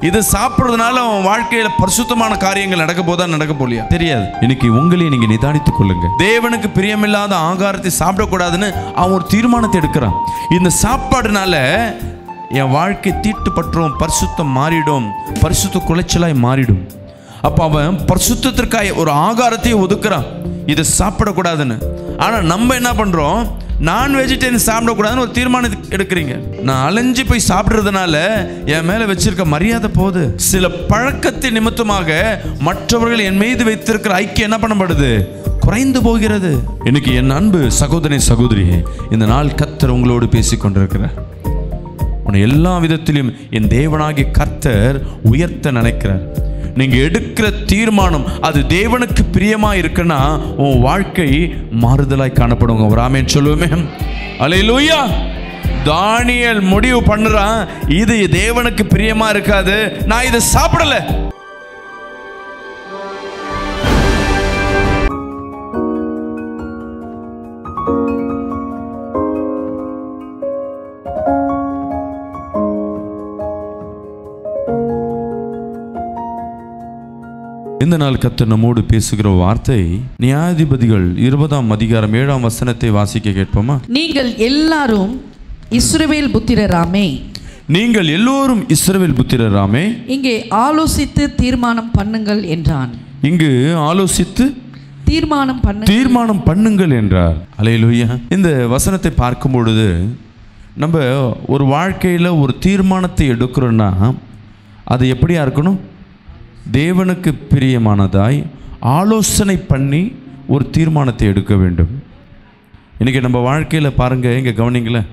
இது சாப்பிட்றதுனால அவன் வாழ்க்கையில பரிசுத்தமான காரியங்கள் நடக்க போதா நடக்க போலியா தெரியாது இன்னைக்கு உங்களையும் நீங்க நிதானித்துக் கொள்ளுங்க தேவனுக்கு பிரியமில்லாத ஆகாரத்தை சாப்பிடக்கூடாதுன்னு அவன் ஒரு தீர்மானத்தை எடுக்கிறான் இந்த சாப்பாடுனால என் வாழ்க்கை தீட்டுப்பற்றும் பரிசுத்தம் மாறிடும் பரிசுத்த குலைச்சலாய் மாறிடும் அப்போ அவன் பரிசுத்தத்திற்காக ஒரு ஆகாரத்தை ஒதுக்குறான் இதை சாப்பிடக்கூடாதுன்னு ஆனால் நம்ம என்ன பண்ணுறோம் நான் வெஜிடேரியன் சாப்பிடக்கூடாதுன்னு ஒரு தீர்மானம் எடுக்கிறீங்க நான் அலைஞ்சு போய் சாப்பிட்றதுனால என் மேலே வச்சிருக்க மரியாதை போகுது சில பழக்கத்தை நிமித்தமாக மற்றவர்கள் என் மீது வைத்திருக்கிற ஐக்கியம் என்ன பண்ணப்படுது குறைந்து போகிறது இன்னைக்கு என் அன்பு சகோதரி சகோதரியே இந்த நாள் கத்தர் உங்களோடு பேசிக் கொண்டிருக்கிறார் உன்னை எல்லா விதத்திலும் என் தேவனாகிய கர்த்தர் உயர்த்த நினைக்கிறார் நீங்க எடுக்கிற தீர்மானம் அது தேவனுக்கு பிரியமா இருக்குன்னா உன் வாழ்க்கை மாறுதலாய் காணப்படுங்க ஒரு ஆமேன் சொல்லுவோமே அலையிலூயா தானியல் முடிவு பண்ணுறான் இது தேவனுக்கு பிரியமா இருக்காது நான் இதை சாப்பிடல இந்த நாள் கர்த்தர் நம்மோடு பேசுகிற வார்த்தை நியாயாதிபதிகள் இருபதாம் அதிகாரம் ஏழாம் வசனத்தை வாசிக்க கேட்போமா நீங்கள் எல்லாரும் இஸ்ரவேல் புத்திரராமே நீங்கள் எல்லோரும் இஸ்ரவேல் புத்திரராமே இங்கே ஆலோசித்து தீர்மானம் பண்ணுங்கள் என்றான் இங்கு ஆலோசித்து தீர்மானம் பண்ண தீர்மானம் பண்ணுங்கள் என்றார் அலையலுயா இந்த வசனத்தை பார்க்கும் பொழுது நம்ம ஒரு வாழ்க்கையில் ஒரு தீர்மானத்தை எடுக்கிறோன்னா அது எப்படியா இருக்கணும் தேவனுக்கு பிரியமானதாய் ஆலோசனை பண்ணி ஒரு தீர்மானத்தை எடுக்க வேண்டும் இன்றைக்கி நம்ம வாழ்க்கையில் பாருங்கள் இங்கே கவனிங்களேன்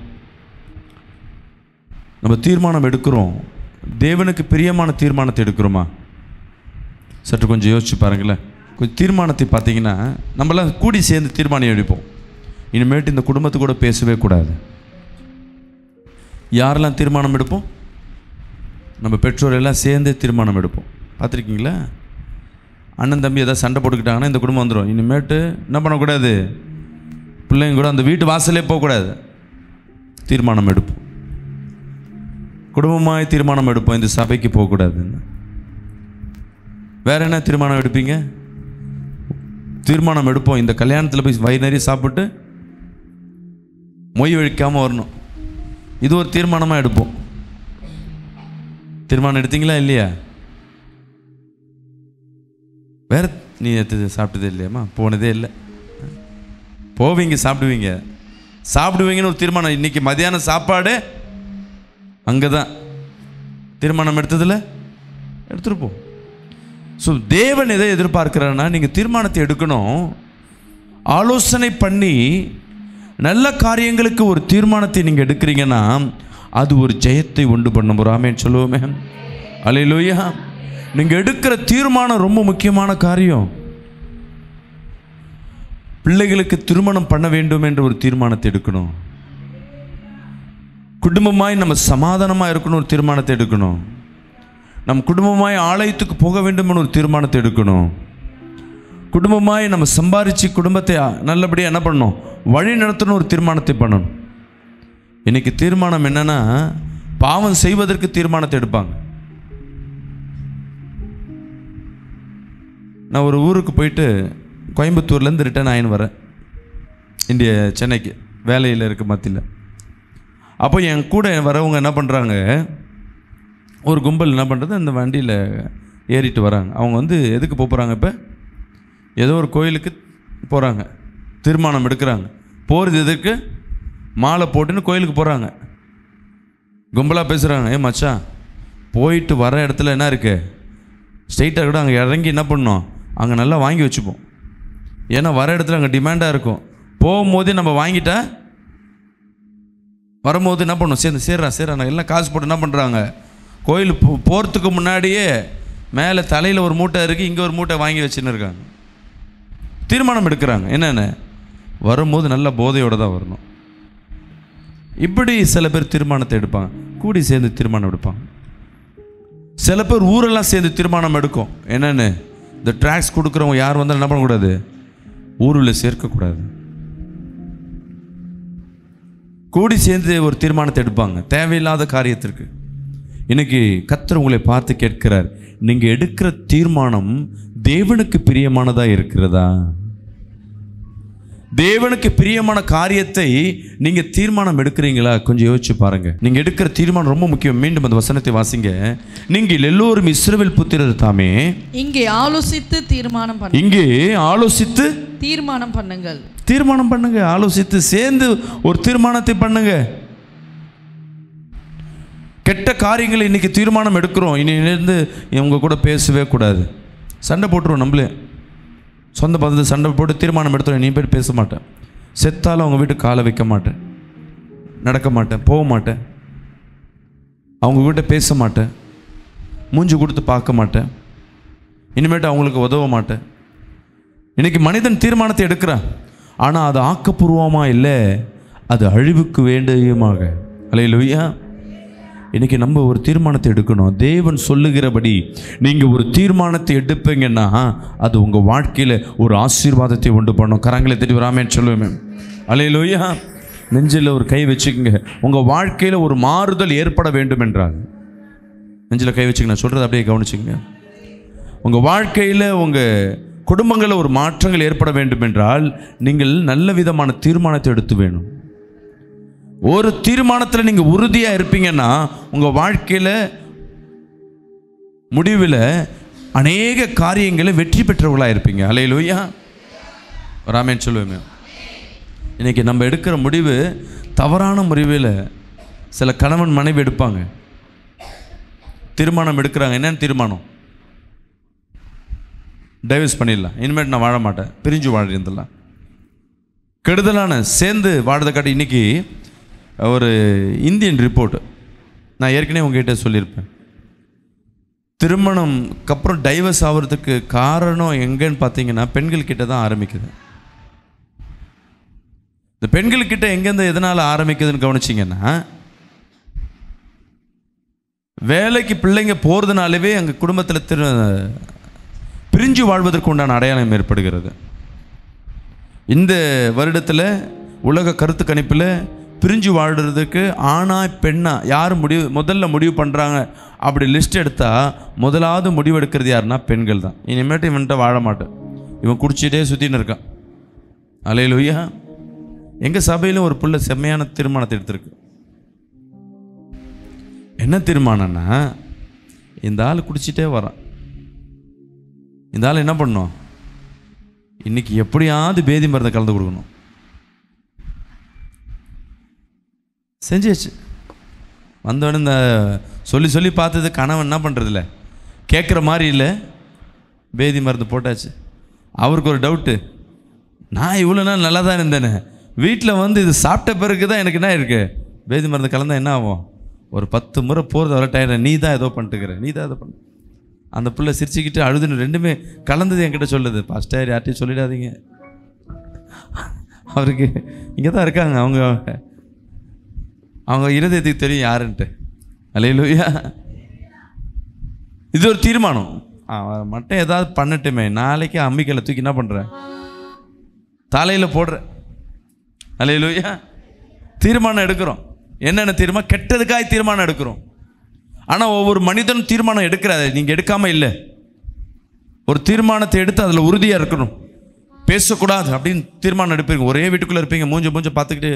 நம்ம தீர்மானம் எடுக்கிறோம் தேவனுக்கு பிரியமான தீர்மானத்தை எடுக்கிறோமா சற்று கொஞ்சம் யோசிச்சு பாருங்களேன் கொஞ்சம் தீர்மானத்தை பார்த்தீங்கன்னா நம்மளாம் கூடி சேர்ந்து தீர்மானம் எடுப்போம் இனிமேட்டு இந்த குடும்பத்து கூட பேசவே கூடாது யாரெல்லாம் தீர்மானம் எடுப்போம் நம்ம பெற்றோர் எல்லாம் சேர்ந்தே தீர்மானம் எடுப்போம் பார்த்துருக்கீங்களா அண்ணன் தம்பி ஏதாவது சண்டை போட்டுக்கிட்டாங்கன்னா இந்த குடும்பம் வந்துடும் இனிமேட்டு என்ன பண்ணக்கூடாது பிள்ளைங்க கூட அந்த வீட்டு வாசலே போகக்கூடாது தீர்மானம் எடுப்போம் குடும்பமாய் தீர்மானம் எடுப்போம் இந்த சபைக்கு போகக்கூடாதுன்னு வேற என்ன தீர்மானம் எடுப்பீங்க தீர்மானம் எடுப்போம் இந்த கல்யாணத்தில் போய் வயிறு நிறைய சாப்பிட்டு மொய் வழிக்காமல் வரணும் இது ஒரு தீர்மானமாக எடுப்போம் தீர்மானம் எடுத்தீங்களா இல்லையா வேற நீ எடுத்தது சாப்பிட்டதே இல்லையாம்மா போனதே இல்லை போவீங்க சாப்பிடுவீங்க சாப்பிடுவீங்கன்னு ஒரு தீர்மானம் இன்னைக்கு மதியானம் சாப்பாடு அங்கே தான் தீர்மானம் எடுத்ததில்ல எடுத்துருப்போம் ஸோ தேவன் எதை எதிர்பார்க்கிறாருன்னா நீங்கள் தீர்மானத்தை எடுக்கணும் ஆலோசனை பண்ணி நல்ல காரியங்களுக்கு ஒரு தீர்மானத்தை நீங்கள் எடுக்கிறீங்கன்னா அது ஒரு ஜெயத்தை உண்டு பண்ணும் ஒரு ஆமேன்னு சொல்லுவோமே அலையிலோயா நீங்கள் எடுக்கிற தீர்மானம் ரொம்ப முக்கியமான காரியம் பிள்ளைகளுக்கு திருமணம் பண்ண வேண்டும் என்ற ஒரு தீர்மானத்தை எடுக்கணும் குடும்பமாய் நம்ம சமாதானமாக இருக்கணும் ஒரு தீர்மானத்தை எடுக்கணும் நம் குடும்பமாய் ஆலயத்துக்கு போக வேண்டும் ஒரு தீர்மானத்தை எடுக்கணும் குடும்பமாய் நம்ம சம்பாரித்து குடும்பத்தை நல்லபடியாக என்ன பண்ணணும் வழி நடத்தணும் ஒரு தீர்மானத்தை பண்ணணும் இன்னைக்கு தீர்மானம் என்னன்னா பாவம் செய்வதற்கு தீர்மானத்தை எடுப்பாங்க நான் ஒரு ஊருக்கு போயிட்டு கோயம்புத்தூர்லேருந்து ரிட்டர்ன் ஆயின்னு வரேன் இந்திய சென்னைக்கு வேலையில் இருக்க மத்தியில் அப்போ என் கூட வரவங்க என்ன பண்ணுறாங்க ஒரு கும்பல் என்ன பண்ணுறது அந்த வண்டியில் ஏறிட்டு வராங்க அவங்க வந்து எதுக்கு போக போகிறாங்க இப்போ ஏதோ ஒரு கோயிலுக்கு போகிறாங்க தீர்மானம் எடுக்கிறாங்க போகிறது எதுக்கு மாலை போட்டுன்னு கோயிலுக்கு போகிறாங்க கும்பலாக பேசுகிறாங்க ஏ மச்சான் போயிட்டு வர இடத்துல என்ன இருக்கு ஸ்ட்ரைட்டாக கூட அங்கே இறங்கி என்ன பண்ணோம் அங்கே நல்லா வாங்கி வச்சுப்போம் ஏன்னா வர இடத்துல அங்கே டிமாண்டாக இருக்கும் போகும்போதே நம்ம வாங்கிட்டா வரும்போது என்ன பண்ணும் சேர்ந்து சேர்றா சேர்றா நான் எல்லாம் காசு போட்டு என்ன பண்ணுறாங்க கோயில் போ போகிறதுக்கு முன்னாடியே மேலே தலையில் ஒரு மூட்டை இருக்குது இங்கே ஒரு மூட்டை வாங்கி வச்சுன்னு இருக்காங்க தீர்மானம் எடுக்கிறாங்க என்னென்ன வரும்போது நல்ல போதையோடு தான் வரணும் இப்படி சில பேர் தீர்மானத்தை எடுப்பாங்க கூடி சேர்ந்து தீர்மானம் எடுப்பாங்க சில பேர் ஊரெல்லாம் சேர்ந்து தீர்மானம் எடுக்கும் என்னென்னு இந்த ட்ராக்ஸ் கொடுக்குறவங்க யார் வந்தாலும் என்ன பண்ணக்கூடாது ஊரில் சேர்க்கக்கூடாது கூடி சேர்ந்து ஒரு தீர்மானத்தை எடுப்பாங்க தேவையில்லாத காரியத்திற்கு இன்னைக்கு கத்தர் உங்களை பார்த்து கேட்கிறார் நீங்க எடுக்கிற தீர்மானம் தேவனுக்கு பிரியமானதா இருக்கிறதா தேவனுக்கு பிரியமான காரியத்தை நீங்க தீர்மானம் எடுக்கிறீங்களா கொஞ்சம் யோசிச்சு பாருங்க நீங்க எடுக்கிற தீர்மானம் ரொம்ப முக்கியம் மீண்டும் அந்த வசனத்தை வாசிங்க நீங்கள் எல்லோரும் இஸ்ரவேல் புத்திரர் தாமே இங்கே ஆலோசித்து தீர்மானம் பண்ண இங்கே ஆலோசித்து தீர்மானம் பண்ணுங்கள் தீர்மானம் பண்ணுங்க ஆலோசித்து சேர்ந்து ஒரு தீர்மானத்தை பண்ணுங்க கெட்ட காரியங்களை இன்னைக்கு தீர்மானம் எடுக்கிறோம் இனியிலிருந்து இவங்க கூட பேசவே கூடாது சண்டை போட்டுருவோம் நம்மளே சொந்த பந்தத்தை சண்டை போட்டு தீர்மானம் எடுத்துருவோம் நீ போய் பேச மாட்டேன் செத்தாலும் அவங்க வீட்டுக்கு காலை வைக்க மாட்டேன் நடக்க மாட்டேன் போக மாட்டேன் அவங்க கிட்ட பேச மாட்டேன் மூஞ்சி கொடுத்து பார்க்க மாட்டேன் இனிமேட்டு அவங்களுக்கு உதவ மாட்டேன் இன்னைக்கு மனிதன் தீர்மானத்தை எடுக்கிறான் ஆனால் அது ஆக்கப்பூர்வமாக இல்லை அது அழிவுக்கு வேண்டியமாக அலையிலுயா இன்னைக்கு நம்ம ஒரு தீர்மானத்தை எடுக்கணும் தேவன் சொல்லுகிறபடி நீங்கள் ஒரு தீர்மானத்தை எடுப்பீங்கன்னா அது உங்கள் வாழ்க்கையில் ஒரு ஆசீர்வாதத்தை உண்டு பண்ணும் கரங்களை தட்டி வராமேன்னு சொல்லுவேன் அலையிலுயா நெஞ்சில் ஒரு கை வச்சுக்கோங்க உங்கள் வாழ்க்கையில் ஒரு மாறுதல் ஏற்பட வேண்டும் என்றால் நெஞ்சில் கை வச்சுங்க நான் சொல்கிறத அப்படியே கவனிச்சுங்க உங்கள் வாழ்க்கையில் உங்கள் குடும்பங்களில் ஒரு மாற்றங்கள் ஏற்பட வேண்டும் என்றால் நீங்கள் நல்ல விதமான தீர்மானத்தை எடுத்து வேணும் ஒரு தீர்மானத்தில் நீங்கள் உறுதியாக இருப்பீங்கன்னா உங்கள் வாழ்க்கையில் முடிவில் அநேக காரியங்களை வெற்றி பெற்றவர்களாக இருப்பீங்க அலையிலோயா ராமேன் சொல்லுவேன் இன்னைக்கு நம்ம எடுக்கிற முடிவு தவறான முடிவில் சில கணவன் மனைவி எடுப்பாங்க தீர்மானம் எடுக்கிறாங்க என்னன்னு தீர்மானம் டைவர்ஸ் பண்ணிடலாம் இனிமேட்டு நான் வாழ மாட்டேன் பிரிஞ்சு வாழ்ந்துடலாம் கெடுதலான சேர்ந்து வாழதை காட்டி இன்னைக்கு ஒரு இந்தியன் ரிப்போர்ட் நான் ஏற்கனவே உங்ககிட்ட சொல்லியிருப்பேன் திருமணம்க்கு அப்புறம் டைவர்ஸ் ஆகிறதுக்கு காரணம் எங்கன்னு பார்த்தீங்கன்னா பெண்கள் கிட்ட தான் ஆரம்பிக்குது இந்த பெண்கள் கிட்ட எங்கேருந்து எதனால் ஆரம்பிக்குதுன்னு கவனிச்சிங்கன்னா வேலைக்கு பிள்ளைங்க போகிறதுனாலவே எங்கள் குடும்பத்தில் திரு பிரிஞ்சு வாழ்வதற்கு உண்டான அடையாளம் ஏற்படுகிறது இந்த வருடத்தில் உலக கருத்து கணிப்பில் பிரிஞ்சு வாழ்கிறதுக்கு ஆணா பெண்ணா யார் முடிவு முதல்ல முடிவு பண்ணுறாங்க அப்படி லிஸ்ட் எடுத்தால் முதலாவது முடிவு எடுக்கிறது யாருன்னா பெண்கள் தான் இனிமேட்டு இவன்கிட்ட வாழ மாட்டேன் இவன் குடிச்சிட்டே சுற்றின்னு இருக்கான் அலையிலுயா எங்கள் சபையிலும் ஒரு புள்ள செம்மையான தீர்மானத்தை எடுத்திருக்கு என்ன தீர்மானம்னா இந்த ஆள் குடிச்சிட்டே வரான் இந்த ஆள் என்ன பண்ணோம் இன்னைக்கு எப்படியாவது பேதி மருந்தை கலந்து கொடுக்கணும் செஞ்சாச்சு வந்தவொடனே இந்த சொல்லி சொல்லி பார்த்தது கணவன் என்ன பண்ணுறதில்ல கேட்குற மாதிரி இல்லை பேதி மருந்து போட்டாச்சு அவருக்கு ஒரு டவுட்டு நான் இவ்வளோ நாள் நல்லா தான் இருந்தேனே வீட்டில் வந்து இது சாப்பிட்ட பிறகு தான் எனக்கு என்ன இருக்கு பேதி மருந்து கலந்தா என்ன ஆகும் ஒரு பத்து முறை போகிறது வர டயர்ட நீ தான் ஏதோ பண்ணிட்டுக்கிற நீ தான் ஏதோ பண்ண அந்த பிள்ளை சிரிச்சுக்கிட்டு அழுதுன்னு ரெண்டுமே கலந்தது என்கிட்ட சொல்லுது பாஸ்டர் யார்ட்டையும் சொல்லிடாதீங்க அவருக்கு இங்கே தான் இருக்காங்க அவங்க அவங்க இருதயத்துக்கு தெரியும் யாருன்ட்டு அலையிலுயா இது ஒரு தீர்மானம் அவன் மட்டும் ஏதாவது பண்ணட்டுமே நாளைக்கு அம்மிக்கலை தூக்கி என்ன பண்ணுறேன் தலையில் போடுறேன் அலையிலுயா தீர்மானம் எடுக்கிறோம் என்னென்ன தீர்மானம் கெட்டதுக்காய் தீர்மானம் எடுக்கிறோம் ஆனால் ஒவ்வொரு மனிதனும் தீர்மானம் எடுக்கிறாரு நீங்கள் எடுக்காமல் இல்லை ஒரு தீர்மானத்தை எடுத்து அதில் உறுதியாக இருக்கணும் பேசக்கூடாது அப்படின்னு தீர்மானம் எடுப்பீங்க ஒரே வீட்டுக்குள்ளே இருப்பீங்க மூஞ்ச மூஞ்ச பார்த்துக்கிட்டு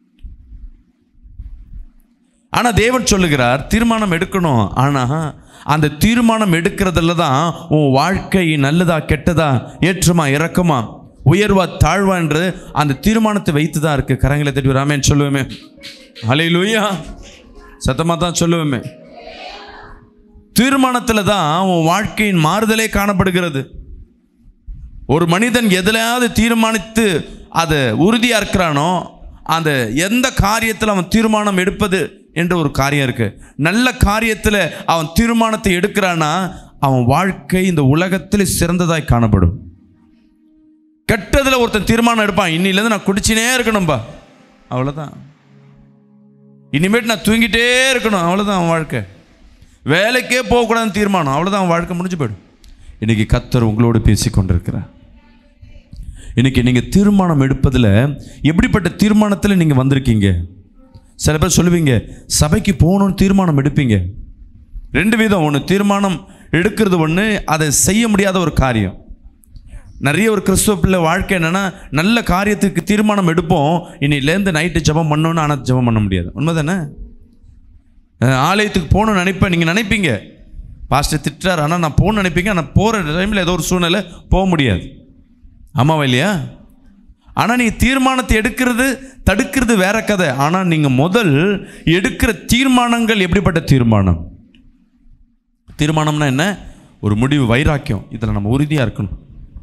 ஆனால் தேவன் சொல்லுகிறார் தீர்மானம் எடுக்கணும் ஆனால் அந்த தீர்மானம் எடுக்கிறதுல தான் உன் வாழ்க்கை நல்லதா கெட்டதா ஏற்றமா இறக்கமா உயர்வா தாழ்வா என்று அந்த தீர்மானத்தை வைத்து தான் இருக்கு கரங்களை தட்டி ராமேன்னு சொல்லுவேமே அலையிலுயா சத்தமாக தான் சொல்லுவேமே தீர்மானத்தில் தான் உன் வாழ்க்கையின் மாறுதலே காணப்படுகிறது ஒரு மனிதன் எதுலையாவது தீர்மானித்து அதை உறுதியாக இருக்கிறானோ அந்த எந்த காரியத்தில் அவன் தீர்மானம் எடுப்பது என்ற ஒரு காரியம் இருக்கு நல்ல காரியத்தில் அவன் தீர்மானத்தை எடுக்கிறானா அவன் வாழ்க்கை இந்த உலகத்தில் சிறந்ததாய் காணப்படும் கெட்டதில் ஒருத்தன் தீர்மானம் எடுப்பான் இன்னிலேருந்து நான் குடிச்சினே இருக்கணும்பா அவ்வளோதான் இனிமேட்டு நான் தூங்கிட்டே இருக்கணும் அவ்வளோதான் அவன் வாழ்க்கை வேலைக்கே போகக்கூடாதுன்னு தீர்மானம் அவ்வளோதான் அவன் வாழ்க்கை முடிஞ்சு போயிடும் இன்னைக்கு கத்தர் உங்களோடு பேசி கொண்டிருக்கிறார் இன்னைக்கு நீங்கள் தீர்மானம் எடுப்பதில் எப்படிப்பட்ட தீர்மானத்தில் நீங்கள் வந்திருக்கீங்க சில பேர் சொல்லுவீங்க சபைக்கு போகணும்னு தீர்மானம் எடுப்பீங்க ரெண்டு விதம் ஒன்று தீர்மானம் எடுக்கிறது ஒன்று அதை செய்ய முடியாத ஒரு காரியம் நிறைய ஒரு கிறிஸ்துவ பிள்ளை வாழ்க்கை என்னன்னா நல்ல காரியத்துக்கு தீர்மானம் எடுப்போம் இன்னிலேருந்து நைட்டு ஜெபம் பண்ணணும்னு ஆனால் ஜெபம் பண்ண முடியாது உண்மைதானே அஹ் ஆலயத்துக்கு போகணும்னு நினைப்பேன் நீங்கள் நினைப்பீங்க பாஸ்டர் திட்டுறாரு ஆனால் நான் போகணும்னு நினைப்பீங்க ஆனால் போகிற டைமில் ஏதோ ஒரு சூழ்நிலை போக முடியாது ஆமாவா இல்லையா ஆனால் நீங்கள் தீர்மானத்தை எடுக்கிறது தடுக்கிறது வேற கதை ஆனால் நீங்கள் முதல் எடுக்கிற தீர்மானங்கள் எப்படிப்பட்ட தீர்மானம் தீர்மானம்னா என்ன ஒரு முடிவு வைராக்கியம் இதில் நம்ம உறுதியாக இருக்கணும்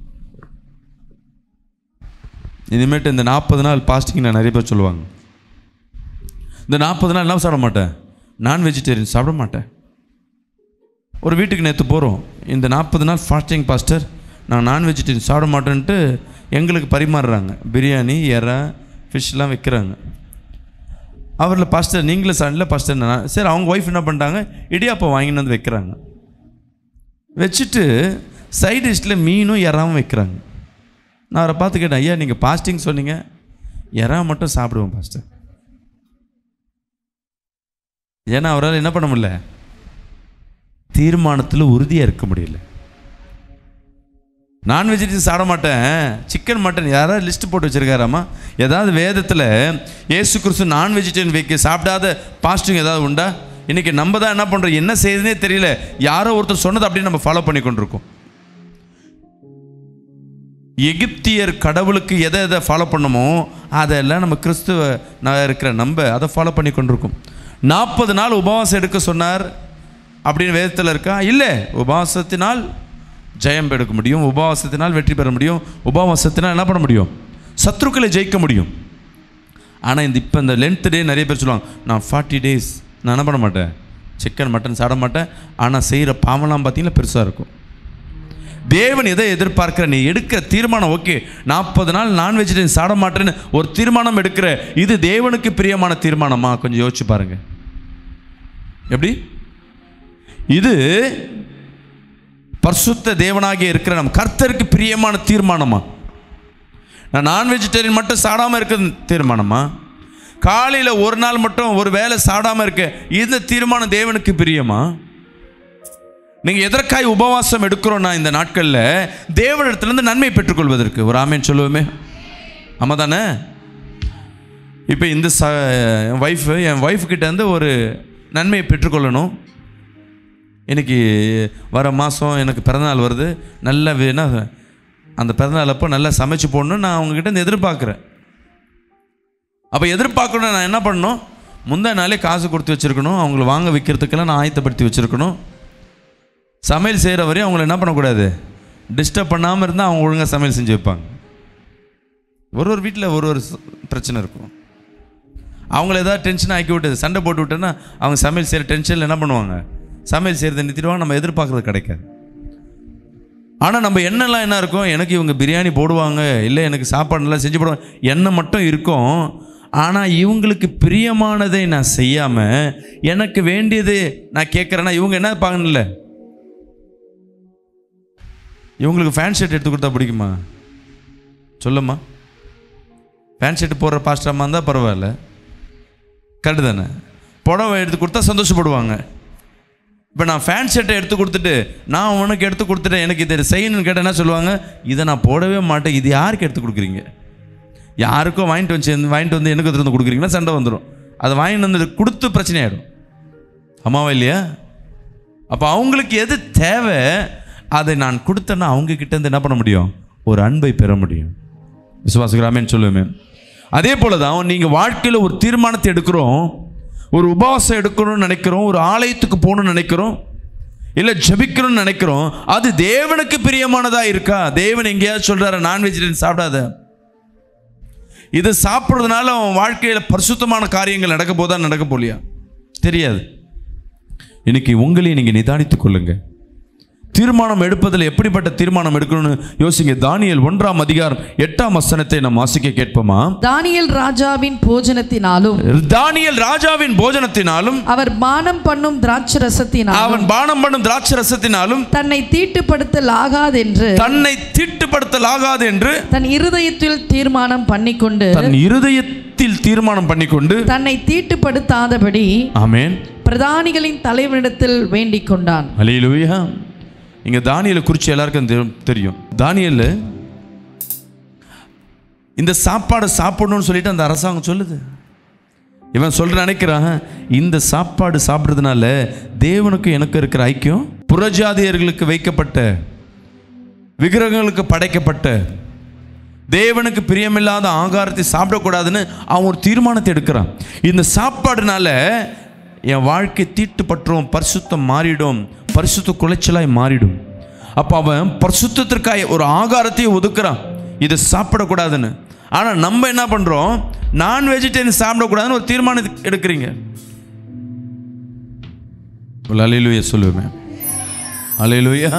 இனிமேட்டு இந்த நாற்பது நாள் பாஸ்டிங் நான் நிறைய பேர் சொல்லுவாங்க இந்த நாற்பது நாள் என்ன சாப்பிட மாட்டேன் நான் வெஜிடேரியன் சாப்பிட மாட்டேன் ஒரு வீட்டுக்கு நேற்று போகிறோம் இந்த நாற்பது நாள் ஃபாஸ்டிங் பாஸ்டர் நான் நான் வெஜிடேரியன் சாப்பிட மாட்டேன்ட்டு எங்களுக்கு பரிமாறுறாங்க பிரியாணி எறா ஃபிஷ்லாம் வைக்கிறாங்க அவரில் பாஸ்டர் நீங்களே சாப்பிடல பாஸ்டர் நான் சரி அவங்க ஒய்ஃப் என்ன பண்ணிட்டாங்க இடியாப்பம் வாங்கின்னு வந்து வைக்கிறாங்க வச்சுட்டு சைட் டிஷ்ஷில் மீனும் எறாவும் வைக்கிறாங்க நான் அவரை பார்த்து கேட்டேன் ஐயா நீங்கள் பாஸ்டிங் சொன்னீங்க எறா மட்டும் சாப்பிடுவோம் பாஸ்டர் ஏன்னா அவரால் என்ன பண்ண முடியல தீர்மானத்தில் உறுதியாக இருக்க முடியல நான் வெஜிடேரியன் சாப்பிட மாட்டேன் சிக்கன் மட்டன் யாராவது லிஸ்ட் போட்டு வச்சிருக்காராமா ஏதாவது வேதத்தில் ஏசு கிறிஸ்து நான் வெஜிடேரியன் வைக்க சாப்பிடாத பாஸ்டிங் ஏதாவது உண்டா இன்னைக்கு நம்ம தான் என்ன பண்ணுறோம் என்ன செய்யுதுனே தெரியல யாரோ ஒருத்தர் சொன்னதை அப்படியே நம்ம ஃபாலோ பண்ணி கொண்டிருக்கோம் எகிப்தியர் கடவுளுக்கு எதை எதை ஃபாலோ பண்ணமோ அதெல்லாம் நம்ம கிறிஸ்துவ நான் இருக்கிற நம்ம அதை ஃபாலோ பண்ணி கொண்டிருக்கோம் நாற்பது நாள் உபவாசம் எடுக்க சொன்னார் அப்படின்னு வேதத்தில் இருக்கா இல்லை உபவாசத்தினால் ஜெயம் எடுக்க முடியும் உபவாசத்தினால் வெற்றி பெற முடியும் உபவாசத்தினால் என்ன பண்ண முடியும் சத்ருக்களை ஜெயிக்க முடியும் ஆனால் இந்த இப்போ இந்த லென்த் டே நிறைய பேர் சொல்லுவாங்க நான் ஃபார்ட்டி டேஸ் நான் என்ன பண்ண மாட்டேன் சிக்கன் மட்டன் சாப்பிட மாட்டேன் ஆனால் செய்கிற பாவம்லாம் பார்த்தீங்கன்னா பெருசாக இருக்கும் தேவன் எதை எதிர்பார்க்கிற நீ எடுக்கிற தீர்மானம் ஓகே நாற்பது நாள் நான் வெஜிடேரியன் சாப்பிட மாட்டேன்னு ஒரு தீர்மானம் எடுக்கிற இது தேவனுக்கு பிரியமான தீர்மானமா கொஞ்சம் யோசிச்சு பாருங்க எப்படி இது பரிசுத்த தேவனாகிய இருக்கிற நம்ம கர்த்தருக்கு பிரியமான தீர்மானமா நான் நான் வெஜிடேரியன் மட்டும் சாடாமல் இருக்க தீர்மானமா காலையில் ஒரு நாள் மட்டும் ஒரு வேளை சாடாமல் இருக்க இந்த தீர்மானம் தேவனுக்கு பிரியமா நீங்கள் எதற்காய் உபவாசம் எடுக்கிறோன்னா இந்த நாட்களில் தேவனிடத்துலேருந்து நன்மை பெற்றுக்கொள்வதற்கு ஒரு ஆமேன் சொல்லுவோமே ஆமாம் தானே இப்போ இந்த ச என் ஒய்ஃபு என் ஒய்ஃப் கிட்டேருந்து ஒரு நன்மையை பெற்றுக்கொள்ளணும் இன்னைக்கு வர மாதம் எனக்கு பிறந்தநாள் வருது நல்ல வேணா அந்த பிறந்தநாள் அப்போ நல்லா சமைச்சு போடணும்னு நான் அவங்கக்கிட்ட இருந்து எதிர்பார்க்குறேன் அப்போ எதிர்பார்க்கணும் நான் என்ன பண்ணணும் முந்தா நாளே காசு கொடுத்து வச்சுருக்கணும் அவங்கள வாங்க வைக்கிறதுக்கெல்லாம் நான் ஆயத்தப்படுத்தி வச்சுருக்கணும் சமையல் செய்கிற வரையும் அவங்கள என்ன பண்ணக்கூடாது டிஸ்டர்ப் பண்ணாமல் இருந்தால் அவங்க ஒழுங்காக சமையல் செஞ்சு வைப்பாங்க ஒரு ஒரு வீட்டில் ஒரு ஒரு ச- பிரச்சனை இருக்கும் அவங்கள ஏதாவது டென்ஷன் ஆக்கி விட்டு சண்டை போட்டு விட்டேன்னா அவங்க சமையல் செய்கிற டென்ஷனில் என்ன பண்ணுவாங்க சமையல் செய்கிறத நிறுத்திடுவாங்க நம்ம எதிர்பார்க்குறது கிடைக்காது ஆனால் நம்ம எண்ணெல்லாம் என்ன இருக்கும் எனக்கு இவங்க பிரியாணி போடுவாங்க இல்லை எனக்கு சாப்பாடு நல்லா செஞ்சு போடுவாங்க எண்ணெய் மட்டும் இருக்கும் ஆனால் இவங்களுக்கு பிரியமானதை நான் செய்யாமல் எனக்கு வேண்டியது நான் கேட்குறேன்னா இவங்க என்ன பார்க்கணும்ல இவங்களுக்கு ஃபேன் ஷர்ட் எடுத்து கொடுத்தா பிடிக்குமா சொல்லும்மா ஃபேன் ஷர்ட் போடுற பாஸ்டராக இருந்தால் பரவாயில்ல கரெக்டு தானே புடவை எடுத்து கொடுத்தா சந்தோஷப்படுவாங்க இப்போ நான் ஃபேன் ஷர்ட்டை எடுத்து கொடுத்துட்டு நான் உனக்கு எடுத்து கொடுத்துட்டேன் எனக்கு இதை செய்யணும்னு கேட்டால் என்ன சொல்லுவாங்க இதை நான் போடவே மாட்டேன் இது யாருக்கு எடுத்து கொடுக்குறீங்க யாருக்கோ வாங்கிட்டு வந்து வாங்கிட்டு வந்து எனக்கு எடுத்து வந்து கொடுக்குறீங்கன்னா சண்டை வந்துடும் அதை வாங்கிட்டு வந்து கொடுத்து பிரச்சனையாயிடும் அம்மாவா இல்லையா அப்போ அவங்களுக்கு எது தேவை அதை நான் கொடுத்தேன்னா அவங்க கிட்ட இருந்து என்ன பண்ண முடியும் ஒரு அன்பை பெற முடியும் விசுவாசிக்கிறாமேன்னு சொல்லுவேன் அதே போல தான் நீங்கள் வாழ்க்கையில் ஒரு தீர்மானத்தை எடுக்கிறோம் ஒரு உபவாசம் எடுக்கணும்னு நினைக்கிறோம் ஒரு ஆலயத்துக்கு போகணும்னு நினைக்கிறோம் இல்லை ஜெபிக்கணும்னு நினைக்கிறோம் அது தேவனுக்கு பிரியமானதா இருக்கா தேவன் எங்கேயாவது சொல்றாரு நான் வெஜிடேரியன் சாப்பிடாத இது சாப்பிட்றதுனால அவன் வாழ்க்கையில் பரிசுத்தமான காரியங்கள் நடக்க போதா நடக்க போலியா தெரியாது இன்னைக்கு உங்களையும் நீங்கள் நிதானித்துக் கொள்ளுங்க தீர்மானம் எடுப்பதில் எப்படிப்பட்ட தீர்மானம் எடுக்கணும்னு யோசிங்க தானியல் ஒன்றாம் அதிகாரம் எட்டாம் வசனத்தை நாம் வாசிக்க கேட்போமா தானியேல் ராஜாவின் போஜனத்தினாலும் தானியல் ராஜாவின் போஜனத்தினாலும் அவர் பானம் பண்ணும் திராட்சரசத்தினாலும் அவன் பானம் பண்ணும் திராட்சை ரசத்தினாலும் தன்னை தீட்டுப்படுத்தல் ஆகாதென்று தன்னை தீட்டுப்படுத்தலாகாது என்று தன் இருதயத்தில் தீர்மானம் பண்ணிக்கொண்டு தன் இருதயத்தில் உள்ளத்தில் தீர்மானம் பண்ணிக்கொண்டு தன்னை தீட்டுப்படுத்தாதபடி ஆமென் பிரதானிகளின் தலைவனிடத்தில் வேண்டிக் கொண்டான் அலையிலுயா இங்க தானியலை குறித்து எல்லாருக்கும் தெ- தெரியும் தானியல் இந்த சாப்பாடை சாப்பிடணும்னு சொல்லிட்டு அந்த அரசாங்கம் சொல்லுது இவன் சொல்ற நினைக்கிறான் இந்த சாப்பாடு சாப்பிட்றதுனால தேவனுக்கு எனக்கு இருக்கிற ஐக்கியம் புறஜாதியர்களுக்கு வைக்கப்பட்ட விக்கிரகங்களுக்கு படைக்கப்பட்ட தேவனுக்கு பிரியமில்லாத ஆகாரத்தை சாப்பிடக்கூடாதுன்னு அவன் ஒரு தீர்மானத்தை எடுக்கிறான் இந்த சாப்பாடுனால என் வாழ்க்கை தீட்டுப்பட்டுரும் பரிசுத்தம் மாறிடும் பரிசுத்த குலைச்சலாய் மாறிடும் அப்போ அவன் பரிசுத்தத்திற்காக ஒரு ஆகாரத்தையும் ஒதுக்குறான் இதை சாப்பிடக்கூடாதுன்னு ஆனால் நம்ம என்ன பண்ணுறோம் நான் வெஜிடேரியன் சாப்பிடக்கூடாதுன்னு ஒரு தீர்மானம் எடுக்கிறீங்க ஒரு அலையிலுயா சொல்லுவேன் அலையிலுயா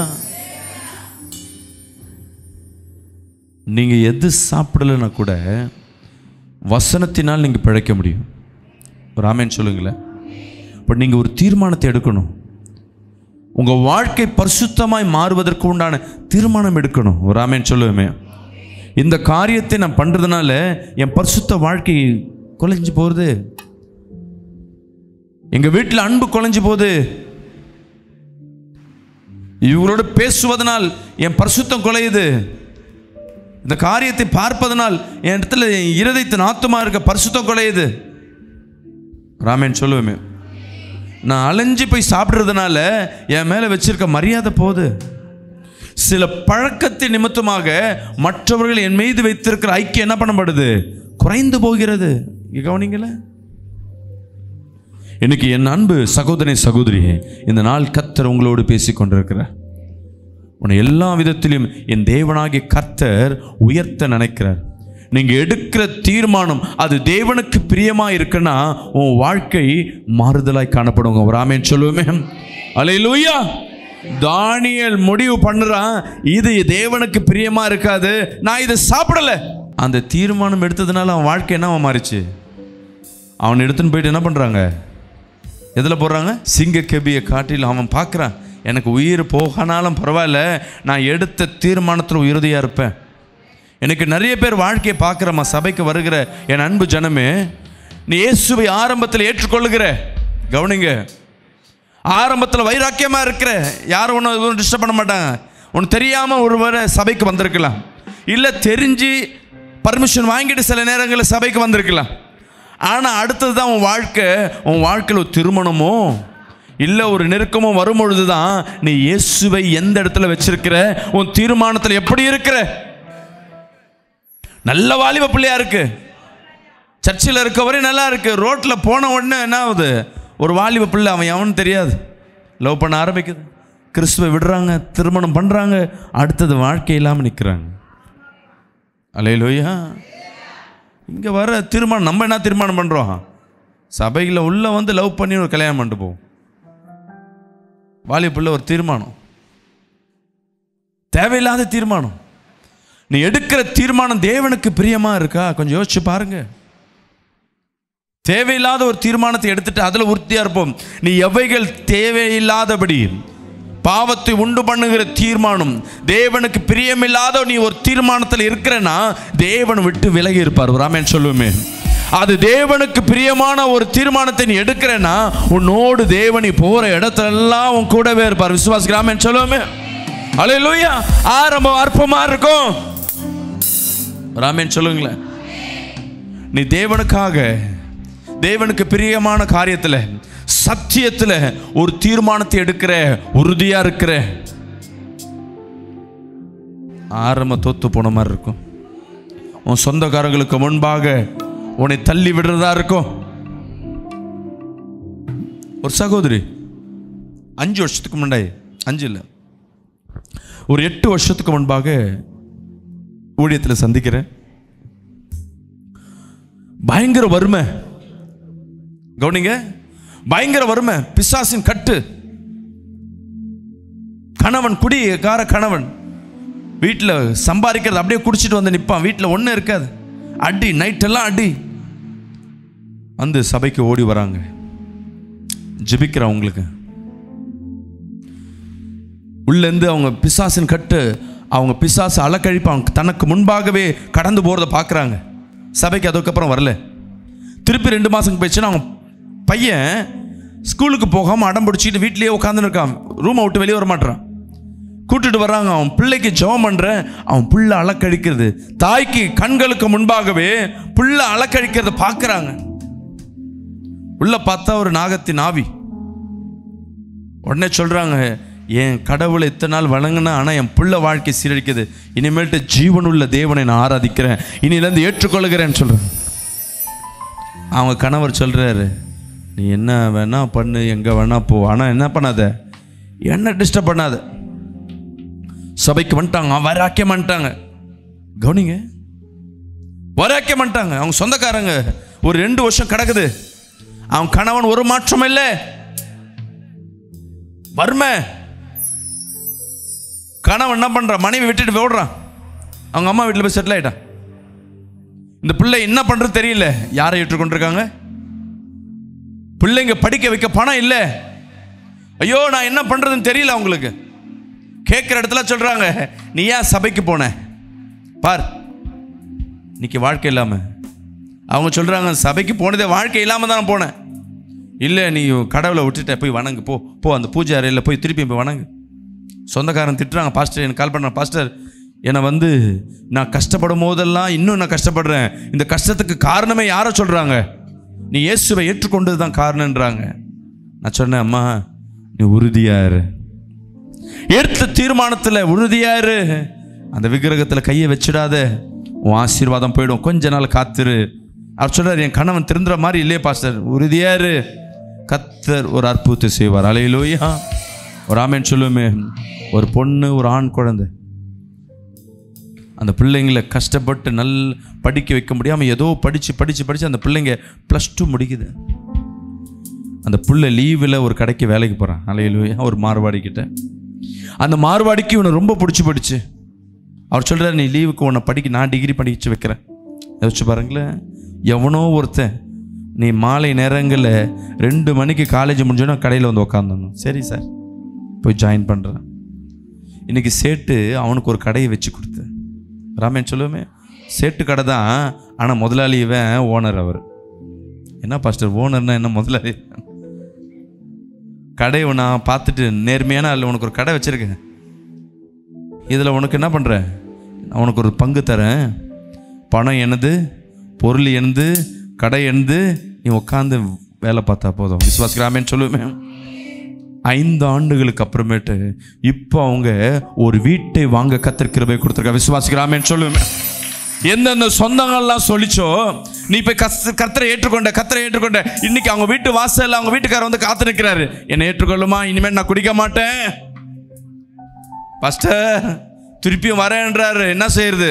நீங்கள் எது சாப்பிடலைன்னா கூட வசனத்தினால் நீங்கள் பிழைக்க முடியும் ஒரு ஆமேன்னு சொல்லுங்களேன் இப்போ நீங்கள் ஒரு தீர்மானத்தை எடுக்கணும் உங்கள் வாழ்க்கை பரிசுத்தமாய் மாறுவதற்கு உண்டான தீர்மானம் எடுக்கணும் ஒரு ஆமேன்னு சொல்லுவேமே இந்த காரியத்தை நான் பண்ணுறதுனால என் பரிசுத்த வாழ்க்கை குலைஞ்சு போகிறது எங்கள் வீட்டில் அன்பு குலைஞ்சு போகுது இவங்களோட பேசுவதனால் என் பரிசுத்தம் குலையுது இந்த காரியத்தை பார்ப்பதனால் என் இடத்துல என் இருதயத்தின் ஆத்துமா இருக்க பரிசுத்தம் குலையுது ராமேன் சொல்லுவேமே நான் அலைஞ்சு போய் சாப்பிட்றதுனால என் மேலே வச்சிருக்க மரியாதை போகுது சில பழக்கத்தின் நிமித்தமாக மற்றவர்கள் என் மீது வைத்திருக்கிற ஐக்கியம் என்ன பண்ணப்படுது குறைந்து போகிறது இங்க கவனிங்களே இன்னைக்கு என் அன்பு சகோதரி சகோதரியே இந்த நாள் கத்தர் உங்களோடு பேசிக் கொண்டிருக்கிறார் உன்னை எல்லா விதத்திலும் என் தேவனாகிய கர்த்தர் உயர்த்த நினைக்கிறார் நீங்க எடுக்கிற தீர்மானம் அது தேவனுக்கு பிரியமா இருக்குன்னா உன் வாழ்க்கை மாறுதலாய் காணப்படுங்க ஒரு ஆமேன் சொல்லுவோமே அலையிலூயா தானியல் முடிவு பண்ணுறான் இது தேவனுக்கு பிரியமா இருக்காது நான் இதை சாப்பிடல அந்த தீர்மானம் எடுத்ததுனால அவன் வாழ்க்கை என்ன மாறிச்சு அவன் எடுத்துன்னு போயிட்டு என்ன பண்றாங்க எதில் போடுறாங்க சிங்க கெபியை காட்டில் அவன் பார்க்குறான் எனக்கு உயிர் போகனாலும் பரவாயில்ல நான் எடுத்த தீர்மானத்தில் உறுதியாக இருப்பேன் எனக்கு நிறைய பேர் வாழ்க்கையை பார்க்குறம்மா சபைக்கு வருகிற என் அன்பு ஜனமே நீ இயேசுவை ஆரம்பத்தில் ஏற்றுக்கொள்ளுகிற கவனிங்க ஆரம்பத்தில் வைராக்கியமாக இருக்கிற யாரும் ஒன்றும் எதுவும் டிஸ்டர்ப் பண்ண மாட்டாங்க உனக்கு தெரியாமல் ஒருவரை சபைக்கு வந்திருக்கலாம் இல்லை தெரிஞ்சு பர்மிஷன் வாங்கிட்டு சில நேரங்களில் சபைக்கு வந்திருக்கலாம் ஆனால் அடுத்தது தான் உன் வாழ்க்கை உன் வாழ்க்கையில் ஒரு திருமணமோ இல்லை ஒரு நெருக்கமோ வரும்பொழுது தான் நீ இயேசுவை எந்த இடத்துல வச்சிருக்கிற உன் தீர்மானத்தில் எப்படி இருக்கிற நல்ல வாலிப பிள்ளையா இருக்கு சர்ச்சில் இருக்க வரை நல்லா இருக்கு ரோட்டில் போன உடனே என்ன ஆகுது ஒரு வாலிப பிள்ளை அவன் எவனும் தெரியாது லவ் பண்ண ஆரம்பிக்குது கிறிஸ்துவை விடுறாங்க திருமணம் பண்ணுறாங்க அடுத்தது வாழ்க்கை இல்லாமல் நிற்கிறாங்க அலையிலோயா இங்கே வர தீர்மானம் நம்ம என்ன தீர்மானம் பண்ணுறோம் சபையில் உள்ளே வந்து லவ் பண்ணி ஒரு கல்யாணம் பண்ணிட்டு போவோம் வாலிப பிள்ளை ஒரு தீர்மானம் தேவையில்லாத தீர்மானம் நீ எடுக்கிற தீர்மானம் தேவனுக்கு பிரியமா இருக்கா கொஞ்சம் யோசிச்சு பாருங்க தேவையில்லாத ஒரு தீர்மானத்தை எடுத்துட்டு அதில் உறுதியா இருப்போம் நீ எவைகள் தேவையில்லாதபடி பாவத்தை உண்டு பண்ணுகிற தீர்மானம் தேவனுக்கு பிரியமில்லாத நீ ஒரு தீர்மானத்தில் இருக்கிறனா தேவன் விட்டு விலகி இருப்பார் ராமேன் சொல்லுமே அது தேவனுக்கு பிரியமான ஒரு தீர்மானத்தை நீ எடுக்கிறேன்னா உன்னோடு தேவனி போற இடத்துல எல்லாம் உன் கூடவே இருப்பார் விசுவாசி ராமேன் சொல்லுவோமே அலையிலூயா ஆரம்பம் அற்பமா இருக்கும் ராமேன் சொல்லுங்களேன் நீ தேவனுக்காக தேவனுக்கு பிரியமான காரியத்தில் சத்தியத்தில் ஒரு தீர்மானத்தை எடுக்கிற உறுதியா இருக்கிற ஆரம்ப தோத்து போன மாதிரி இருக்கும் உன் சொந்தக்காரங்களுக்கு முன்பாக உன்னை தள்ளி விடுறதா இருக்கும் ஒரு சகோதரி அஞ்சு வருஷத்துக்கு முன்னாடி அஞ்சு இல்லை ஒரு எட்டு வருஷத்துக்கு முன்பாக ஊழியத்தில் சந்திக்கிறேன் பயங்கர வறுமை கவனிங்க பயங்கர வறுமை பிசாசின் கட்டு கணவன் குடிகார கணவன் வீட்டில் சம்பாதிக்கிறது அப்படியே குடிச்சிட்டு வந்து நிற்பான் வீட்டில் ஒன்றும் இருக்காது அடி நைட்டெல்லாம் அடி வந்து சபைக்கு ஓடி வராங்க ஜெபிக்கிறேன் உங்களுக்கு உள்ளேருந்து அவங்க பிசாசின் கட்டு அவங்க பிசாசு அலக்கழிப்பு அவங்க தனக்கு முன்பாகவே கடந்து போகிறத பார்க்குறாங்க சபைக்கு அதுக்கப்புறம் வரல திருப்பி ரெண்டு மாதம் போயிடுச்சுன்னா அவன் பையன் ஸ்கூலுக்கு போகாமல் அடம் பிடிச்சிட்டு வீட்லேயே உட்காந்துன்னு இருக்கான் ரூமை விட்டு வெளியே வர மாட்டான் கூட்டிட்டு வர்றாங்க அவன் பிள்ளைக்கு ஜெபம் பண்ணுறேன் அவன் புள்ள அலக்கழிக்கிறது தாய்க்கு கண்களுக்கு முன்பாகவே புள்ள அலக்கழிக்கிறத பார்க்குறாங்க உள்ள பார்த்தா ஒரு நாகத்தின் ஆவி உடனே சொல்கிறாங்க என் கடவுளை இத்தனை நாள் வணங்கினா ஆனால் என் புள்ள வாழ்க்கை சீரழிக்குது இனிமேல்ட்டு ஜீவனுள்ள தேவனை நான் ஆராதிக்கிறேன் இனிலேருந்து ஏற்றுக்கொள்கிறேன்னு சொல்கிறேன் அவங்க கணவர் சொல்கிறாரு நீ என்ன வேணா பண்ணு எங்கே வேணா போ ஆனால் என்ன பண்ணாத என்ன டிஸ்டர்ப் பண்ணாத சபைக்கு வந்துட்டாங்க அவன் வராக்கே வந்துட்டாங்க கவனிங்க வராக்கே வந்துட்டாங்க அவங்க சொந்தக்காரங்க ஒரு ரெண்டு வருஷம் கிடக்குது அவன் கணவன் ஒரு மாற்றம் இல்லை வறுமை கணவன் என்ன பண்றான் மனைவி விட்டுட்டு ஓடுறான் அவங்க அம்மா வீட்டில் போய் செட்டில் ஆயிட்டான் இந்த பிள்ளை என்ன பண்றது தெரியல யாரை ஏற்றுக்கொண்டிருக்காங்க பிள்ளைங்க படிக்க வைக்க பணம் இல்லை ஐயோ நான் என்ன பண்றதுன்னு தெரியல அவங்களுக்கு கேட்குற இடத்துல சொல்றாங்க நீ ஏன் சபைக்கு போன பார் இன்னைக்கு வாழ்க்கை இல்லாம அவங்க சொல்றாங்க சபைக்கு போனதே வாழ்க்கை இல்லாம தான் போனேன் இல்லை நீ கடவுளை விட்டுட்ட போய் வணங்கு போ போ அந்த பூஜை அறையில் போய் திருப்பி போய் வணங்கு சொந்தக்காரன் திட்டுறாங்க பாஸ்டர் எனக்கு கால் பண்ணுறேன் பாஸ்டர் என்னை வந்து நான் கஷ்டப்படும் போதெல்லாம் இன்னும் நான் கஷ்டப்படுறேன் இந்த கஷ்டத்துக்கு காரணமே யாரை சொல்கிறாங்க நீ இயேசுவை ஏற்றுக்கொண்டது தான் காரணன்றாங்க நான் சொன்னேன் அம்மா நீ உறுதியாரு எடுத்த தீர்மானத்தில் உறுதியாரு அந்த விக்கிரகத்தில் கையை வச்சிடாத உன் ஆசீர்வாதம் போயிடும் கொஞ்ச நாள் காத்துரு அவர் சொல்றாரு என் கணவன் திருந்துற மாதிரி இல்லையே பாஸ்டர் உறுதியாரு கத்தர் ஒரு அற்புதத்தை செய்வார் அலையிலோயா ஒரு ஆமேன் சொல்லுமே ஒரு பொண்ணு ஒரு ஆண் குழந்தை அந்த பிள்ளைங்களை கஷ்டப்பட்டு நல் படிக்க வைக்க முடியாமல் ஏதோ படித்து படித்து படித்து அந்த பிள்ளைங்க ப்ளஸ் டூ முடிக்குது அந்த புள்ள லீவில் ஒரு கடைக்கு வேலைக்கு போகிறான் அலையிலோயா ஒரு மார்வாடி கிட்ட அந்த மார்வாடிக்கு இவனை ரொம்ப பிடிச்சி படிச்சு அவர் சொல்கிறார் நீ லீவுக்கு உன்னை படிக்க நான் டிகிரி படிச்சு வைக்கிறேன் யோசிச்சு பாருங்களேன் எவனோ ஒருத்தன் நீ மாலை நேரங்களில் ரெண்டு மணிக்கு காலேஜ் முடிஞ்சோன்னா கடையில் வந்து உக்காந்துடணும் சரி சார் போய் ஜாயின் பண்ணுறேன் இன்னைக்கு சேட்டு அவனுக்கு ஒரு கடையை வச்சு கொடுத்து ராமேன் சொல்லுவேமே சேட்டு கடை தான் ஆனால் முதலாளி இவன் ஓனர் அவர் என்ன பாஸ்டர் ஓனர்னா என்ன முதலாளி கடை நான் பார்த்துட்டு நேர்மையான அதில் உனக்கு ஒரு கடை வச்சுருக்கேன் இதில் உனக்கு என்ன பண்ணுறேன் உனக்கு ஒரு பங்கு தரேன் பணம் எனது பொருள் எனது கடை எனது நீ உட்காந்து வேலை பார்த்தா போதும் விசுவாசிக்கிறாமேன்னு சொல்லுவேன் ஐந்து ஆண்டுகளுக்கு அப்புறமேட்டு இப்போ அவங்க ஒரு வீட்டை வாங்க கத்திருக்கிறவை கொடுத்துருக்க விசுவாசிக்கிறாமேன்னு சொல்லுவேன் எந்தெந்த சொந்தங்கள்லாம் சொல்லிச்சோ நீ போய் கஸ் கத்தரை ஏற்றுக்கொண்ட கத்தரை ஏற்றுக்கொண்ட இன்னைக்கு அவங்க வீட்டு வாசல்ல அவங்க வீட்டுக்காரர் வந்து காத்து நிற்கிறாரு என்னை ஏற்றுக்கொள்ளுமா இனிமேல் நான் குடிக்க மாட்டேன் பாஸ்டர் திருப்பியும் வரேன்றாரு என்ன செய்யறது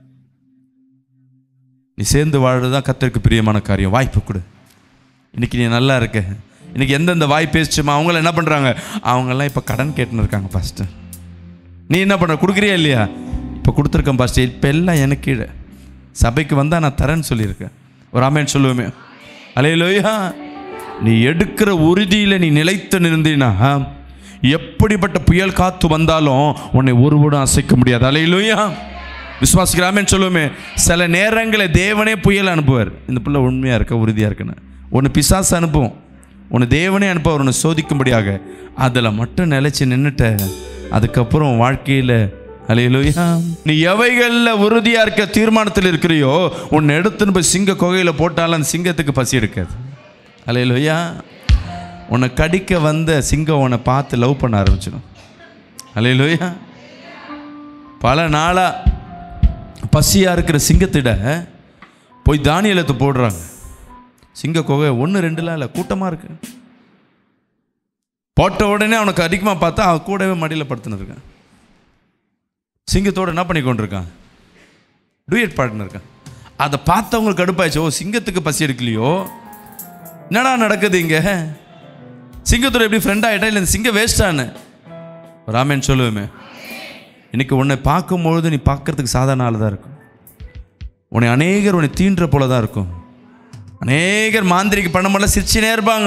நீ சேர்ந்து வாழ்றது தான் கத்தருக்கு பிரியமான காரியம் வாய்ப்பு கொடு இன்னைக்கு நீ நல்லா இருக்க இன்னைக்கு எந்தெந்த வாய் பேசிச்சுமா அவங்கள என்ன பண்ணுறாங்க அவங்கெல்லாம் இப்போ கடன் கேட்டுன்னு இருக்காங்க பாஸ்டர் நீ என்ன பண்ணுற கொடுக்குறியா இல்லையா இப்போ கொடுத்துருக்கேன் பாஸ்டர் இப்போ எல்லாம் எனக்கு கீழே சபைக்கு வந்தால் நான் தரேன்னு சொல்லியிருக்கேன் ஒரு ஆமேன்னு சொல்லுவேமே அலையிலோயா நீ எடுக்கிற உறுதியில் நீ நிலைத்து நின்றீனா எப்படிப்பட்ட புயல் காத்து வந்தாலும் உன்னை ஒருவரும் அசைக்க முடியாது அலையிலோயா விசுவாசிக்கிறாமேன்னு சொல்லுவோமே சில நேரங்களில் தேவனே புயல் அனுப்புவார் இந்த பிள்ளை உண்மையாக இருக்க உறுதியாக இருக்குன்னு ஒன்று பிசாசு அனுப்புவோம் உன்னை தேவனே அனுப்புவார் உன்னை சோதிக்கும்படியாக அதில் மட்டும் நிலைச்சு நின்றுட்ட அதுக்கப்புறம் வாழ்க்கையில் அலையிலோயா நீ எவைகளில் உறுதியாக இருக்க தீர்மானத்தில் இருக்கிறியோ உன்னை எடுத்துன்னு போய் சிங்க குகையில் போட்டாலும் அந்த சிங்கத்துக்கு பசி எடுக்காது அலையிலோயா உன்னை கடிக்க வந்த சிங்கம் உன்னை பார்த்து லவ் பண்ண ஆரம்பிச்சிடும் அலையிலோயா பல நாளாக பசியாக இருக்கிற சிங்கத்திட போய் தானியலத்தை போடுறாங்க சிங்க குகை ஒன்று ரெண்டுலாம் இல்லை கூட்டமாக இருக்கு போட்ட உடனே அவனுக்கு அதிகமாக பார்த்தா அவன் கூடவே மடியில் படுத்துன்னு இருக்கான் சிங்கத்தோடு என்ன பண்ணி கொண்டிருக்கான் டூயட் பாட்டுன்னு இருக்கான் அதை பார்த்தவங்களுக்கு கடுப்பாயிடுச்சு ஓ சிங்கத்துக்கு பசி எடுக்கலையோ என்னடா நடக்குது இங்கே சிங்கத்தோட எப்படி ஃப்ரெண்ட் ஆகிட்டா இல்லை இந்த சிங்கம் வேஸ்டான்னு ராமேன் சொல்லுவேமே இன்னைக்கு உன்னை பார்க்கும்பொழுது நீ பார்க்கறதுக்கு சாதாரண ஆள் தான் இருக்கும் உன்னை அநேகர் உன்னை தீன்ற போல தான் இருக்கும் அநேகர் மாந்திரிக்கு பண்ண முடியல சிரிச்சுனே இருப்பாங்க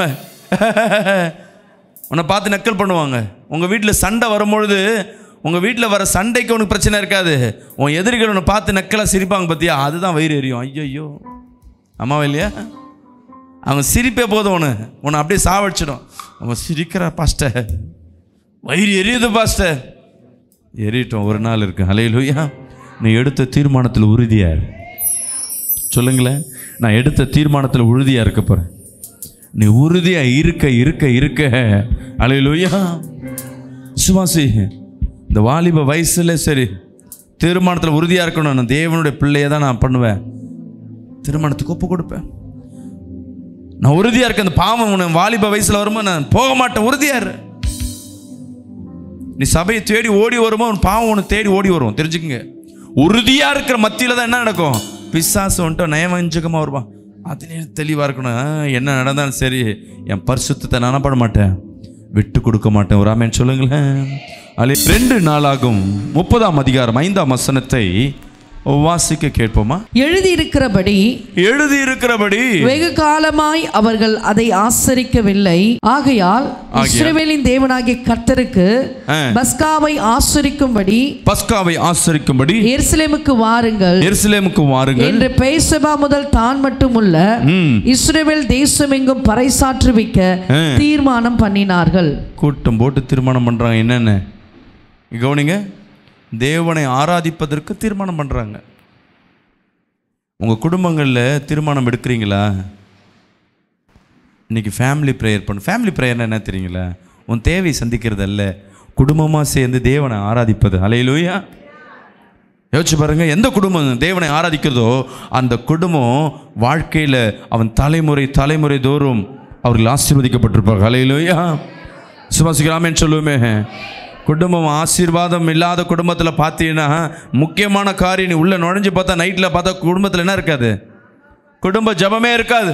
உன்னை பார்த்து நக்கல் பண்ணுவாங்க உங்கள் வீட்டில் சண்டை வரும்பொழுது உங்கள் வீட்டில் வர சண்டைக்கு உனக்கு பிரச்சனை இருக்காது உன் எதிரிகள் உன்னை பார்த்து நக்கலாக சிரிப்பாங்க பார்த்தியா அதுதான் வயிறு எரியும் ஐயோ அம்மாவா இல்லையா அவன் சிரிப்பே போதும் உன உன்னை அப்படியே சாவடிச்சிடும் அவன் சிரிக்கிறா பாஸ்டர் வயிறு எரியுது பாஸ்டர் எரியட்டும் ஒரு நாள் இருக்கு ஹalleluya நீ எடுத்த தீர்மானத்தில் உறுதியா இரு. சொல்லுங்களேன் நான் எடுத்த தீர்மானத்தில் உறுதியா இருக்க போறேன் நீ உறுதியா இருக்க இருக்க இருக்க ஹalleluya சுவாசி இந்த வாலிப வயசுல சரி தீர்மானத்தில் உறுதியா இருக்கணும் நான் தேவனுடைய பிள்ளையை தான் நான் பண்ணுவேன் திருமணத்துக்கு ஒப்பு கொடுப்பேன் நான் உறுதியா இருக்கேன் அந்த பாவம் உன வாலிப வயசுல வரும்போது நான் போக மாட்டேன் உறுதியா இரு நீ சபையை தேடி ஓடி வருமோ உன் பாவம் உனக்கு தேடி ஓடி வரும் தெரிஞ்சுக்கங்க உறுதியா இருக்கிற மத்தியில தான் என்ன நடக்கும் பிசாசு வந்துட்டு நயவஞ்சகமா வருவான் அதுலேயே தெளிவா இருக்கணும் ஆ, என்ன நடந்தாலும் சரி என் பரிசுத்தத்தை நான் பண்ண மாட்டேன் விட்டு கொடுக்க மாட்டேன் ஒரு ஆமேன் சொல்லுங்களேன் அல்ல ரெண்டு நாளாகும் முப்பதாம் அதிகாரம் ஐந்தாம் வசனத்தை வாசிக்க கேட்போமா எழுதியிருக்கிறபடி எழுதி இருக்கிறபடி வெகு காலமாய் அவர்கள் அதை ஆசரிக்கவில்லை ஆகையால் இஸ்ரவேலின் தேவனாகிய கர்த்தருக்கு ஆ. பஸ்காவை ஆசரிக்கும்படி பஸ்காவை ஆசரிக்கும்படி எருசலேமுக்கு வாருங்கள் எருசலேமுக்கு வாருங்கள் என்று பெயர்சபா முதல் தான் மட்டுமுள்ள ம். இஸ்ரவேல் தேசமெங்கும் பறைசாற்றுவிக்க ஆ. தீர்மானம் பண்ணினார்கள் கூட்டம் போட்டு திருமணம் பண்ணுறாங்க என்னென்ன இங்க கவனிங்க தேவனை ஆராதிப்பதற்கு தீர்மானம் பண்ணுறாங்க உங்கள் குடும்பங்களில் தீர்மானம் எடுக்கிறீங்களா இன்னைக்கு ஃபேமிலி ப்ரேயர் பண்ணு ஃபேமிலி ப்ரேயர்னா என்ன தெரியுங்களா உன் தேவை சந்திக்கிறது அல்ல குடும்பமாக சேர்ந்து தேவனை ஆராதிப்பது அலையிலூயா யோசிச்சு பாருங்க எந்த குடும்பம் தேவனை ஆராதிக்கிறதோ அந்த குடும்பம் வாழ்க்கையில் அவன் தலைமுறை தலைமுறை தோறும் அவர்கள் ஆசீர்வதிக்கப்பட்டிருப்பார்கள் அலையிலோயா சுவாசிக்கலாமேன்னு சொல்லுவோமே குடும்பம் ஆசீர்வாதம் இல்லாத குடும்பத்தில் பார்த்தீங்கன்னா முக்கியமான காரியம் நீ உள்ளே நுழைஞ்சு பார்த்தா நைட்டில் பார்த்தா குடும்பத்தில் என்ன இருக்காது குடும்ப ஜபமே இருக்காது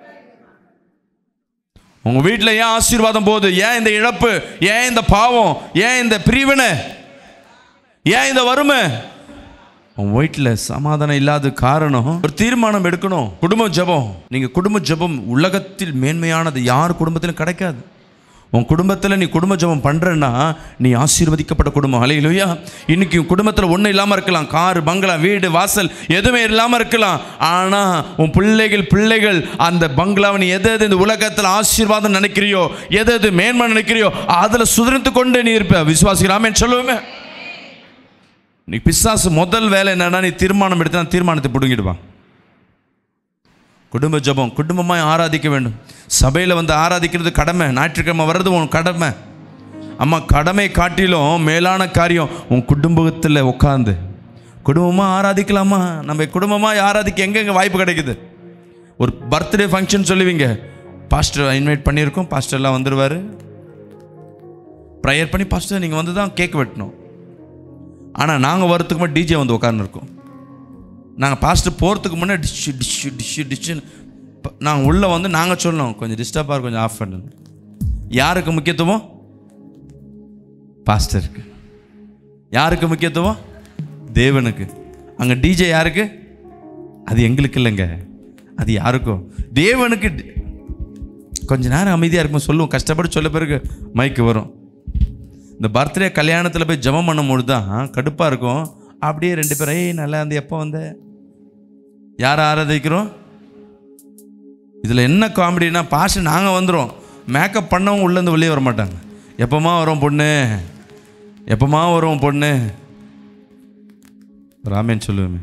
உங்க வீட்டில் ஏன் ஆசீர்வாதம் போகுது ஏன் இந்த இழப்பு ஏன் இந்த பாவம் ஏன் இந்த பிரிவினை ஏன் இந்த வறுமை உன் வீட்டில் சமாதானம் இல்லாத காரணம் ஒரு தீர்மானம் எடுக்கணும் குடும்ப ஜெபம் நீங்க குடும்ப ஜெபம் உலகத்தில் மேன்மையானது யார் குடும்பத்திலும் கிடைக்காது உன் குடும்பத்தில் நீ குடும்ப ஜெபம் பண்றேன்னா நீ ஆசீர்வதிக்கப்பட்ட குடும்பம் அலையிலுயா இன்னைக்கு உன் குடும்பத்தில் ஒன்றும் இல்லாமல் இருக்கலாம் கார் பங்களா வீடு வாசல் எதுவுமே இல்லாமல் இருக்கலாம் ஆனால் உன் பிள்ளைகள் பிள்ளைகள் அந்த பங்களாவை நீ எது எது இந்த உலகத்தில் ஆசீர்வாதம் நினைக்கிறியோ எது எது மேன்மை நினைக்கிறியோ அதில் சுதரித்து கொண்டு நீ இருப்ப விசுவாசிக்கலாமே சொல்லுவேன் நீ பிசாசு முதல் வேலை என்னன்னா நீ தீர்மானம் எடுத்தா தீர்மானத்தை பிடுங்கிடுவான் குடும்ப ஜெபம் குடும்பமாய் ஆராதிக்க வேண்டும் சபையில் வந்து ஆராதிக்கிறது கடமை ஞாயிற்றுக்கிழமை வர்றது உன் கடமை அம்மா கடமை காட்டிலும் மேலான காரியம் உன் குடும்பத்தில் உட்காந்து குடும்பமாக ஆராதிக்கலாமா நம்ம குடும்பமாக ஆராதிக்க எங்கெங்கே வாய்ப்பு கிடைக்குது ஒரு பர்த்டே ஃபங்க்ஷன் சொல்லுவீங்க பாஸ்டர் இன்வைட் பண்ணியிருக்கோம் பாஸ்டர்லாம் வந்துடுவார் ப்ரேயர் பண்ணி பாஸ்டர் நீங்கள் வந்து தான் கேக் வெட்டணும் ஆனால் நாங்கள் வரத்துக்கு முன்னாடி டிஜே வந்து உட்காந்துருக்கோம் நாங்கள் பாஸ்டர் போகிறதுக்கு முன்னாடி டிஷ்ஷு டிஷ்ஷு டிஷ்ஷு டிஷ்ஷுன்னு நாங்கள் உள்ளே வந்து நாங்கள் சொல்லணும் கொஞ்சம் டிஸ்டர்பாக இருக்கும் கொஞ்சம் ஆஃப் பண்ணுங்க யாருக்கு முக்கியத்துவம் பாஸ்டருக்கு யாருக்கு முக்கியத்துவம் தேவனுக்கு அங்கே டிஜே யாருக்கு அது எங்களுக்கு இல்லைங்க அது யாருக்கும் தேவனுக்கு டி- கொஞ்ச நேரம் அமைதியாக இருக்கும் சொல்லுவோம் கஷ்டப்பட்டு சொல்ல பிறகு மைக்கு வரும் இந்த பர்த்டே கல்யாணத்தில் போய் ஜெபம் பண்ணும்போது தான் கடுப்பாக இருக்கும் அப்படியே ரெண்டு பேரும் ஏய் நல்லா இருந்து எப்போ வந்த யாரை ஆராதிக்கிறோம் இதில் என்ன காமெடினா பாஷ நாங்கள் வந்துடும் மேக்கப் பண்ணவங்க உள்ளேருந்து வெளியே வர மாட்டாங்க எப்போமா வரும் பொண்ணு எப்போமா வரும் பொண்ணு ராமேன் சொல்லுவேன்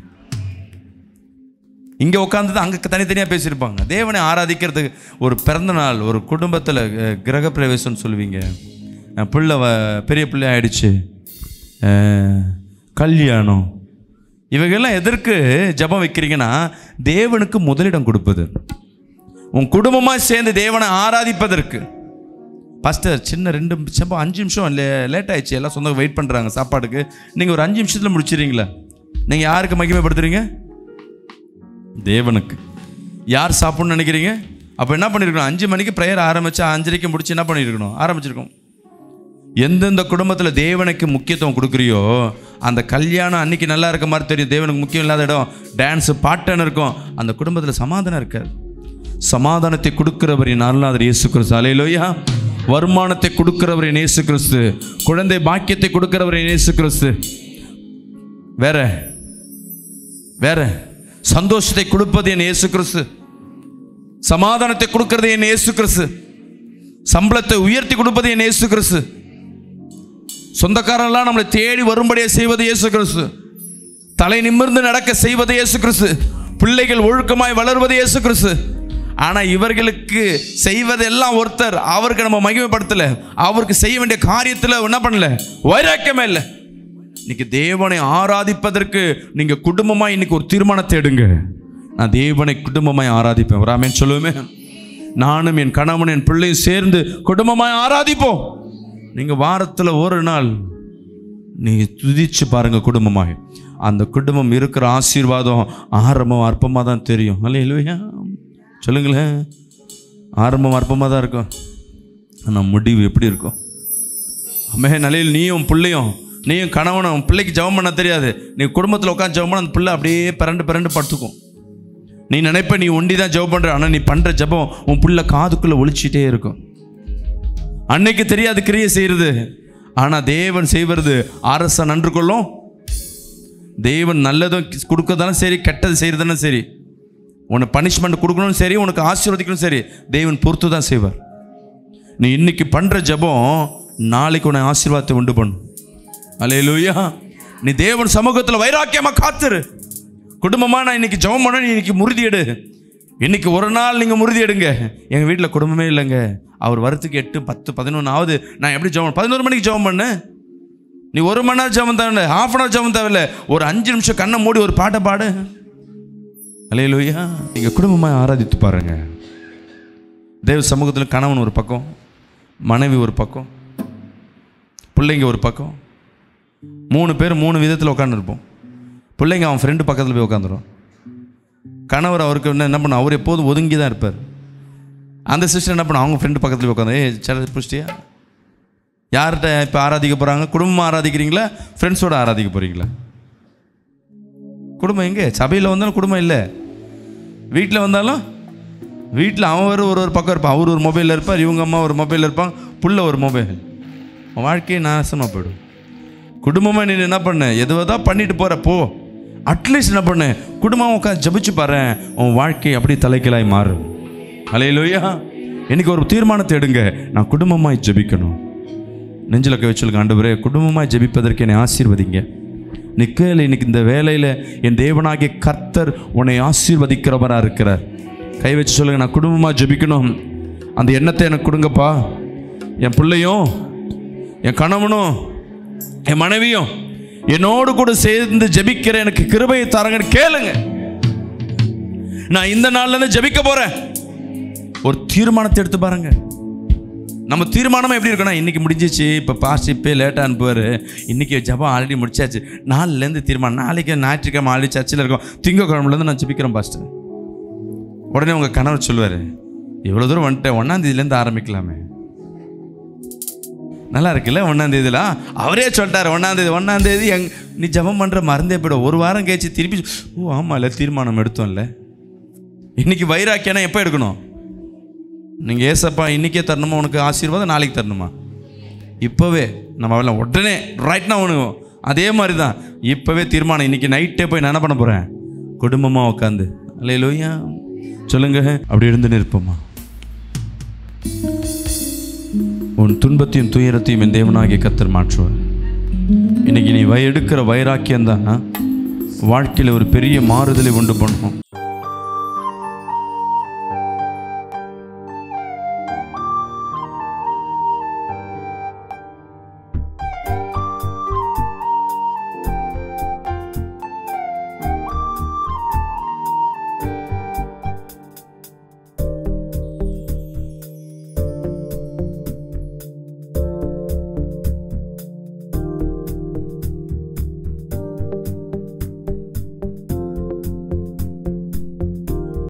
இங்கே உட்காந்து அங்கே தனித்தனியாக பேசியிருப்பாங்க தேவனை ஆராதிக்கிறதுக்கு ஒரு பிறந்த நாள் ஒரு குடும்பத்தில் கிரக பிரவேசம்னு சொல்லுவீங்க அஹ் பிள்ளை வ- பெரிய பிள்ளை ஆயிடுச்சு அஹ் கல்யாணம் இவைகள்லாம் எதற்கு ஜெபம் வைக்கிறீங்கன்னா தேவனுக்கு முதலிடம் கொடுப்பது உன் குடும்பமாக சேர்ந்து தேவனை ஆராதிப்பதற்கு பாஸ்டர் சின்ன ரெண்டு நிமிஷம் அஞ்சு நிமிஷம் லே லேட் ஆயிடுச்சு எல்லாம் சொந்தம் வெயிட் பண்ணுறாங்க சாப்பாடுக்கு நீங்கள் ஒரு அஞ்சு நிமிஷத்தில் முடிச்சிடுறீங்களா நீங்கள் யாருக்கு மகிமைப்படுத்துறீங்க தேவனுக்கு யார் சாப்பிடணும்னு நினைக்கிறீங்க அப்போ என்ன பண்ணியிருக்கணும் அஞ்சு மணிக்கு ப்ரேயர் ஆரம்பிச்சு அஞ்சரைக்கு முடிச்சு என்ன பண்ணியிருக்கணும் ஆரம்பிச்சிருக்கோம் எந்தெந்த குடும்பத்தில் தேவனுக்கு முக்கியத்துவம் கொடுக்குறியோ அந்த கல்யாணம் அன்னைக்கு நல்லா இருக்க மாதிரி தெரியும் தேவனுக்கு முக்கியம் இல்லாத இடம் டான்ஸு பாட்டுன்னு இருக்கும் அந்த குடும்பத்தில் சமாதானம் இருக்காது சமாதானத்தை கொடுக்கிறவர் நல்ல இயேசு கிறிஸ்து அலையிலோயா வருமானத்தை கொடுக்கிறவர் என் இயேசு கிறிஸ்து குழந்தை பாக்கியத்தை கொடுக்கிறவர் என் இயேசு கிறிஸ்து வேற வேற சந்தோஷத்தை கொடுப்பது என் இயேசு கிறிஸ்து சமாதானத்தை கொடுக்கிறது என் இயேசு கிறிஸ்து சம்பளத்தை உயர்த்தி கொடுப்பது என் இயேசு கிறிஸ்து சொந்தக்காரன்லாம் நம்மளை தேடி வரும்படியே செய்வது இயேசு கிறிஸ்து தலை நிமிர்ந்து நடக்க செய்வது இயேசு கிறிஸ்து பிள்ளைகள் ஒழுக்கமாய் வளர்வது இயேசு கிறிஸ்து ஆனா இவர்களுக்கு செய்வதெல்லாம் ஒருத்தர் அவருக்கு நம்ம மகிமைப்படுத்தல அவருக்கு செய்ய வேண்டிய காரியத்துல என்ன பண்ணல வைராக்கியமே இல்லை இன்னைக்கு தேவனை ஆராதிப்பதற்கு நீங்க குடும்பமா இன்னைக்கு ஒரு தீர்மானத்தை எடுங்க நான் தேவனை குடும்பமாய் ஆராதிப்பேன் ராமேன் சொல்லுவேன் நானும் என் கணவன் என் பிள்ளையும் சேர்ந்து குடும்பமாய் ஆராதிப்போம் நீங்க வாரத்துல ஒரு நாள் நீங்க துதிச்சு பாருங்க குடும்பமாய் அந்த குடும்பம் இருக்கிற ஆசீர்வாதம் ஆரம்பம் அற்பமாக தான் தெரியும் அல்ல இல்லையா சொல்லுங்களேன் ஆரம்பம் அற்பமாக தான் இருக்கும் ஆனால் முடிவு எப்படி இருக்கும் அம்மே நிலையில் நீயும் பிள்ளையும் நீயும் கணவனும் உன் பிள்ளைக்கு ஜெபம் பண்ண தெரியாது நீ குடும்பத்தில் உட்காந்து ஜெபம் பண்ண அந்த பிள்ளை அப்படியே பிறண்டு பிறண்டு படுத்துக்கும் நீ நினைப்ப நீ ஒண்டி தான் ஜெபம் பண்ற ஆனால் நீ பண்ற ஜெபம் உன் பிள்ளை காதுக்குள்ள ஒழிச்சிட்டே இருக்கும் அன்னைக்கு தெரியாது கிரியை செய்யறது ஆனா தேவன் செய்வது அரச நன்று கொள்ளும் தேவன் நல்லதும் கொடுக்கறதாலும் சரி கெட்டது செய்யறதாலும் சரி உனக்கு பனிஷ்மெண்ட் கொடுக்கணும் சரி உனக்கு ஆசீர்வதிக்கணும் சரி தேவன் பொறுத்து தான் செய்வார் நீ இன்னைக்கு பண்ற ஜெபம் நாளைக்கு உன்னை ஆசீர்வாதத்தை உண்டு பண்ணும் அலையலூயா நீ தேவன் சமூகத்தில் வைராக்கியமா காத்துரு குடும்பமா நான் இன்னைக்கு ஜெபம் பண்ண நீ இன்னைக்கு முறுதி எடு இன்னைக்கு ஒரு நாள் நீங்க முறுதி எடுங்க எங்க வீட்டில் குடும்பமே இல்லைங்க அவர் வரத்துக்கு எட்டு பத்து பதினொன்று ஆகுது நான் எப்படி ஜெபம் பதினோரு மணிக்கு ஜெபம் பண்ணேன் நீ ஒரு மணி நேரம் ஜெபம் தேவையில்ல ஹாஃப் அன் ஹவர் ஜெபம் தேவையில்ல ஒரு அஞ்சு நிமிஷம் கண்ணை மூடி ஒரு பாட்டை பாடு அலையலூயா நீங்க குடும்பமாக ஆராதித்து பாருங்க தேவ சமூகத்தில் கணவன் ஒரு பக்கம் மனைவி ஒரு பக்கம் பிள்ளைங்க ஒரு பக்கம் மூணு பேர் மூணு விதத்தில் உட்காந்துருப்போம் பிள்ளைங்க அவன் ஃப்ரெண்டு பக்கத்தில் போய் உட்காந்துரும் கணவர் அவருக்கு என்ன என்ன பண்ண அவர் எப்போதும் ஒதுங்கி தான் இருப்பார் அந்த சிஸ்டர் என்ன பண்ண அவங்க ஃப்ரெண்டு பக்கத்தில் போய் உட்காந்து ஏ சரி புஷ்டியா யார்கிட்ட இப்போ ஆராதிக்க போகிறாங்க குடும்பமாக ஆராதிக்கிறீங்களா ஃப்ரெண்ட்ஸோட ஆராதிக்க போகிறீங்களா குடும்பம் எங்கே சபையில் வந்தாலும் குடும்பம் இல்லை வீட்டில் வந்தாலும் வீட்டில் அவன் ஒரு ஒரு ஒரு பக்கம் இருப்பான் அவர் ஒரு மொபைலில் இருப்பார் இவங்க அம்மா ஒரு மொபைலில் இருப்பான் புள்ள ஒரு மொபைல் உன் வாழ்க்கையை நாசமாக போயிடும் குடும்பமாக நீ என்ன பண்ண எதுவோ தான் பண்ணிட்டு போகிற போ அட்லீஸ்ட் என்ன பண்ணு குடும்பம் உட்காந்து ஜபிச்சு பாரு உன் வாழ்க்கை அப்படி தலைக்கீழாய் மாறும் அலையிலோயா இன்னைக்கு ஒரு தீர்மானத்தை எடுங்க நான் குடும்பமாய் ஜெபிக்கணும் நெஞ்சில் கை வச்சுருக்க ஆண்டவரே குடும்பமாய் ஜெபிப்பதற்கு என்னை ஆசீர்வதிங்க நிக்கல இன்னைக்கு இந்த வேலையில் என் தேவனாகிய கர்த்தர் உன்னை ஆசீர்வதிக்கிறவராக இருக்கிறார் கை வச்சு சொல்லுங்க நான் குடும்பமாக ஜெபிக்கணும் அந்த எண்ணத்தை எனக்கு கொடுங்கப்பா என் பிள்ளையும் என் கணவனும் என் மனைவியும் என்னோடு கூட சேர்ந்து ஜெபிக்கிற எனக்கு கிருபையை தாரங்கன்னு கேளுங்க நான் இந்த நாள்ல இருந்து ஜெபிக்க போறேன் ஒரு தீர்மானத்தை எடுத்து பாருங்க நம்ம தீர்மானமா எப்படி இருக்குன்னா இன்னைக்கு முடிஞ்சிச்சு இப்போ பாஸ்ட் இப்போ லேட்டாக அனுப்புவார் இன்னைக்கு ஜபம் ஆல்ரெடி முடிச்சாச்சு நாலுலேருந்து தீர்மானம் நாளைக்கு ஞாயிற்றுக்கிழமை ஆல்ரெடி சர்ச்சில் இருக்கோம் திங்கக்கிழமைலேருந்து நான் ஜெபிக்கிறேன் பாஸ்டர் உடனே உங்கள் கணவர் சொல்லுவார் இவ்வளோ தூரம் வந்துட்டேன் ஒன்றாந்தேதியிலேருந்து ஆரம்பிக்கலாமே நல்லா இருக்குல்ல ஒன்றாந்தேதிலாம் அவரே சொல்லிட்டார் ஒன்றாந்தேதி ஒன்றாந்தேதி எங் நீ ஜபம் பண்ணுற மறந்தே போயிடும் ஒரு வாரம் கழிச்சு திருப்பி ஓ ஆமாம் இல்லை தீர்மானம் எடுத்தோம்ல இன்னைக்கு வைராக்கியனா எப்போ எடுக்கணும் நீங்கள் ஏசப்பா இன்னைக்கே தரணுமா உனக்கு ஆசீர்வாதம் நாளைக்கு தரணுமா இப்போவே நம்ம அவளை உடனே ரைட்னா உனக்கு அதே மாதிரி தான் இப்போவே தீர்மானம் இன்னைக்கு நைட்டே போய் நான் என்ன பண்ண போகிறேன் குடும்பமாக உட்காந்து அல்லையிலோயா சொல்லுங்க அப்படி இருந்து நிற்போமா உன் துன்பத்தையும் துயரத்தையும் என் தேவனாகிய கத்தர் மாற்றுவார் இன்னைக்கு நீ வய எடுக்கிற வைராக்கியம் தான் வாழ்க்கையில் ஒரு பெரிய மாறுதலை உண்டு பண்ணும்